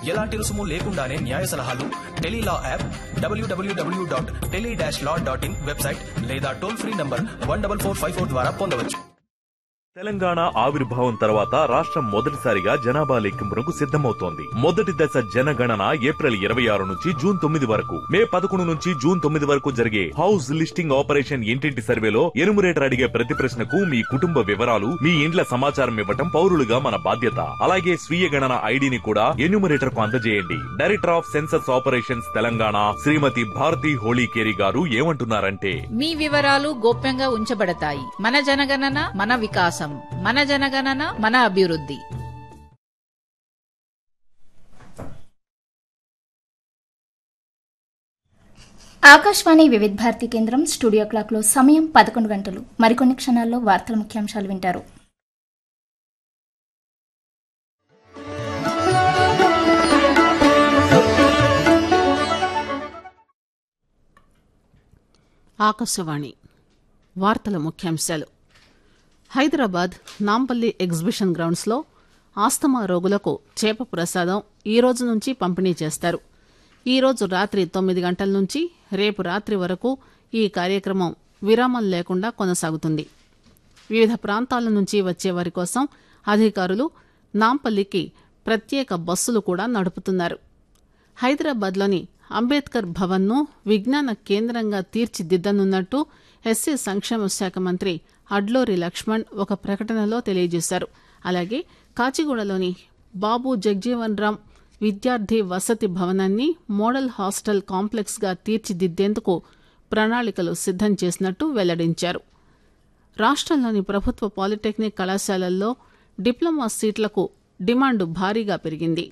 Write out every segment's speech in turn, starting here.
ఎలాంటి రుసుము లేకుండానే న్యాయ సలహాలు tele law app WWW dot tele dash law dot in website లేదా toll free number one double four five four ద్వారా పొందవచ్చు తెలంగాణ ఆవిర్భావం తర్వాత రాష్ట్రం మొదటిసారిగా జనాభా లెక్కింపునకు సిద్ధమవుతోంది మొదటి దశ జనగణన ఏప్రిల్ ఇరవై ఆరు నుంచి జూన్ తొమ్మిది వరకు మే పదకొండు నుంచి జూన్ తొమ్మిది వరకు జరిగే హౌస్ లిస్టింగ్ ఆపరేషన్ ఇంటింటి సర్వేలో ఎనుమరేటర్ అడిగే ప్రతి ప్రశ్నకు మీ కుటుంబ వివరాలు మీ ఇండ్ల సమాచారం ఇవ్వటం పౌరులుగా మన బాధ్యత అలాగే స్వీయ గణన ఐడిని కూడా ఎన్యూమరేటర్ కు అందజేయండి director of census operations Telangana Shrimati Bharati Holikeri garu ఏమంటున్నారంటే మీ వివరాలు గోప్యంగా ఉంచబడతాయి మన జనగణన మన వికాసం మన జనగణన మన అభివృద్ధి ఆకాశవాణి వివిధ భారతి కేంద్రం స్టూడియో క్లాక్లో సమయం పదకొండు గంటలు మరికొన్ని క్షణాల్లో వార్తల ముఖ్యాంశాలు వింటారు ఆకాశవాణి వార్తల ముఖ్యాంశాలు హైదరాబాద్ నాంపల్లి ఎగ్జిబిషన్ గ్రౌండ్స్లో ఆస్తమా రోగులకు చేప ప్రసాదం ఈ రోజు నుంచి పంపిణీ చేస్తారు ఈ రోజు రాత్రి తొమ్మిది గంటల నుంచి రేపు రాత్రి వరకు ఈ కార్యక్రమం విరామం లేకుండా కొనసాగుతుంది వివిధ ప్రాంతాల నుంచి వచ్చే వారి కోసం అధికారులు నాంపల్లికి ప్రత్యేక బస్సులు కూడా నడుపుతున్నారు హైదరాబాద్లోని అంబేద్కర్ భవన్ను విజ్ఞాన కేంద్రంగా తీర్చిదిద్దనున్నట్టు ఎస్సీ సంక్షేమ శాఖ మంత్రి అడ్లూరి లక్ష్మణ్ ఒక ప్రకటనలో తెలియజేశారు అలాగే కాచిగూడలోని బాబు జగ్జీవన్ రామ్ విద్యార్థి వసతి భవనాన్ని మోడల్ హాస్టల్ కాంప్లెక్స్గా తీర్చిదిద్దేందుకు ప్రణాళికలు సిద్దం చేసినట్టు వెల్లడించారు రాష్ట్రంలోని ప్రభుత్వ పాలిటెక్నిక్ కళాశాలల్లో డిప్లొమా సీట్లకు డిమాండ్ భారీగా పెరిగింది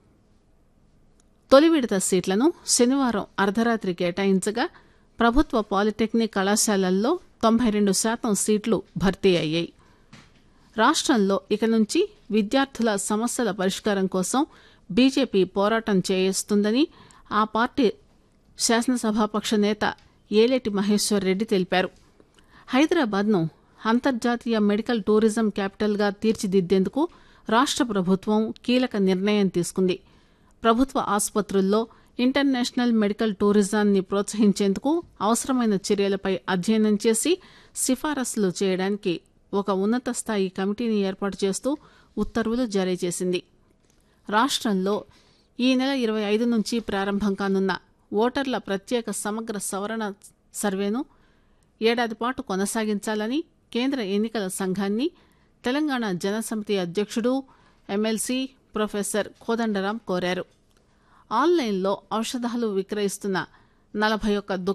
తొలి విడత సీట్లను శనివారం అర్ధరాత్రి కేటాయించగా ప్రభుత్వ పాలిటెక్నిక్ కళాశాలల్లో తొంభై రెండు శాతం సీట్లు భర్తీ అయ్యాయి రాష్ట్రంలో ఇక నుంచి విద్యార్థుల సమస్యల పరిష్కారం కోసం బీజేపీ పోరాటం చేయిస్తుందని ఆ పార్టీ శాసనసభాపక్ష నేత ఏలేటి మహేశ్వర్ రెడ్డి తెలిపారు హైదరాబాద్ను అంతర్జాతీయ మెడికల్ టూరిజం క్యాపిటల్గా తీర్చిదిద్దేందుకు రాష్ట్ర ప్రభుత్వం కీలక నిర్ణయం తీసుకుంది ప్రభుత్వ ఆసుపత్రుల్లో ఇంటర్నేషనల్ మెడికల్ టూరిజాన్ని ప్రోత్సహించేందుకు అవసరమైన చర్యలపై అధ్యయనం చేసి సిఫారసులు చేయడానికి ఒక ఉన్నత స్థాయి కమిటీని ఏర్పాటు చేస్తూ ఉత్తర్వులు జారీ చేసింది రాష్ట్రంలో ఈ నెల ఇరవై ఐదు నుంచి ప్రారంభం కానున్న ఓటర్ల ప్రత్యేక సమగ్ర సవరణ సర్వేను ఏడాది పాటు కొనసాగించాలని కేంద్ర ఎన్నికల సంఘాన్ని తెలంగాణ జనసమితి అధ్యక్షుడు ఎమ్మెల్సీ ప్రొఫెసర్ కోదండరాం కోరారు ఆన్లైన్లో ఔషధాలు విక్రయిస్తున్న నలభై ఒక్క